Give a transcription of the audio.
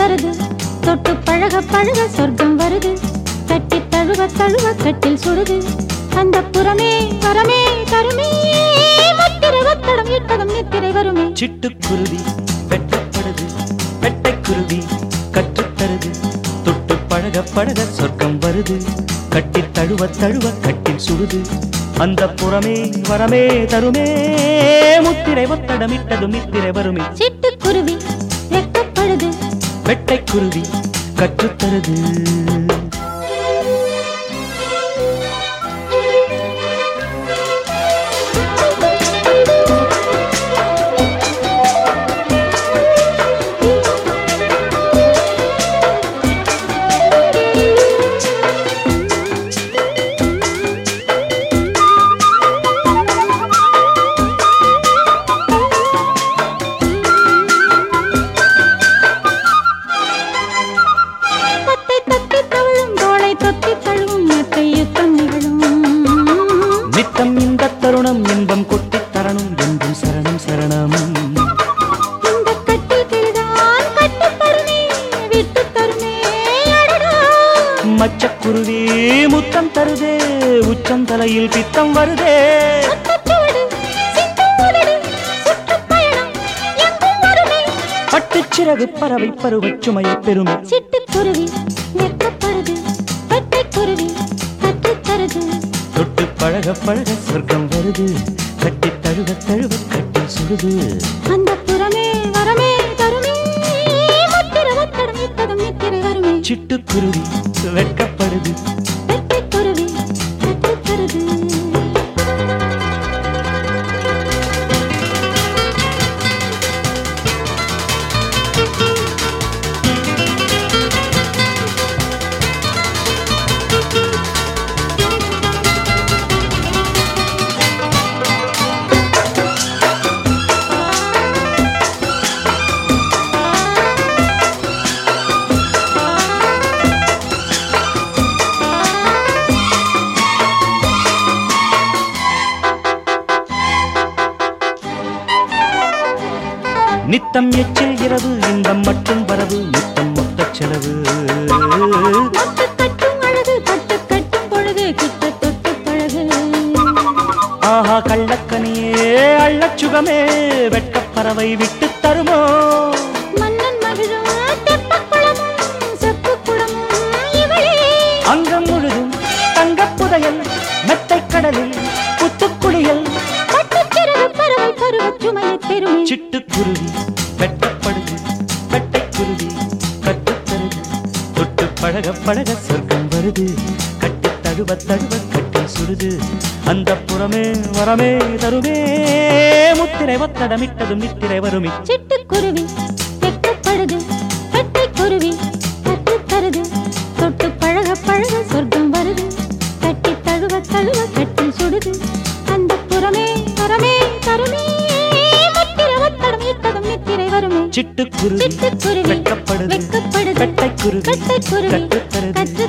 தருது தொட்டு பழக பழக சொர்க்கம் வருது கட்டி தழுவ தழுவ கட்டில் சுடுது அந்த புறமே வரமே தருமே முத்திரை ஒத்தடம் இட்டதும் நித்திரை வருமே சிட்டுக்குருவி வெட்டப்படுது வெட்டைக்குருவி கற்றுத்தருது தொட்டு பழக பழக சொர்க்கம் வருது கட்டி தழுவ தழுவ கட்டில் சுடுது அந்த புறமே வரமே தருமே முத்திரை ஒத்தடமிட்டதும் நித்திரை வருமே சிட்டுக்குருவி வெக்கப்படுது வெட்டைக்குருவி கற்றுத்தருது பத்தை தத்தி தவழும் தோளை தொத்தி தழுவும் மெத்தை யுத்தம் நிகழும் நித்தம் இந்த தருணம் இன்பம் கொட்டித் தரணும் என்றும் சரணம் சரணம் இந்த கட்டில் கிளிதான் கட்டுப்படுமே விட்டு தருமே அடடா மச்சக்குருவி முத்தம் தருதே உச்சம் தலையில் பித்தம் வருதே முத்தச்சுவடு, சிந்தும் உதடு, சுற்றுப்பயணம் எங்கும் வருமே. பட்டுச்சிறகு பறவை பருவச் சுமையை பெருமை சிட்டுக்குருவி வெட்கப்படுது வெட்டைக்குருவி கற்றுத் தருது தொட்டு பழக பழக சொர்க்கம் வருது கட்டி தழுவ தழுவ கட்டி சுடுது அந்த புறமே வரமே தருமே முத்திர ஒத்தடம் இட்டதும் நித்திரை வருமே சிட்டுக்குருவி வெட்கப்படுது வெட்டைக்குருவி கற்றுத் தருது நித்தம் எச்சில் இரவு இன்பம் மட்டும் வரவு நித்தம் மொத்த செலவு தொட்டு கட்டும் அழகு பட்டு கட்டும் பொழுது கிட்ட தொட்டு பழகு ஆஹா கள்ளக்கனியே அள்ளச் சுகமே வெட்கப் பறவை விட்டு தருமோ மன்னன் மகிழும் தெப்பக் குளமும் செப்புக் குடமும் இவளே அங்கம் முழுதும் தங்கப் புதையல் மெத்தைக் கடலில் புத்துக்குளியல் பட்டுச்சிறகு பறவை பருவச் சுமையைத் பெருமே சிட்டுக்குருவி வெட்டப்படுது வெட்டைக்குருவி கட்டுத்தருது தொட்டு பழக பழக சொர்க்கம் வருது கட்டி தழுவ தழுவ கட்டி சுடுது அந்த புறமே வரமே தருமே முத்திரை ஒத்தடமிட்டதும் நித்திரை வருமி சிட்டுக்குருவி வெட்கப்படுது வெட்டைக்குருவி கற்றுத் தருது தொட்டு பழக பழக சொர்க்கம் வருது கட்டி தழுவ தழுவ கட்டில் சுடுது அந்த புறமே வரமே தருமே முத்திர ஒத்தடம் இட்டதும் நித்திரை வருமே சிட்டுக்குருவி சிட்டுக்குருவி வெட்கப்படுது வெட்கப்படுது வெட்டைக்குருவி கட்டைக்குருவி கட்டுத்தருது கற்று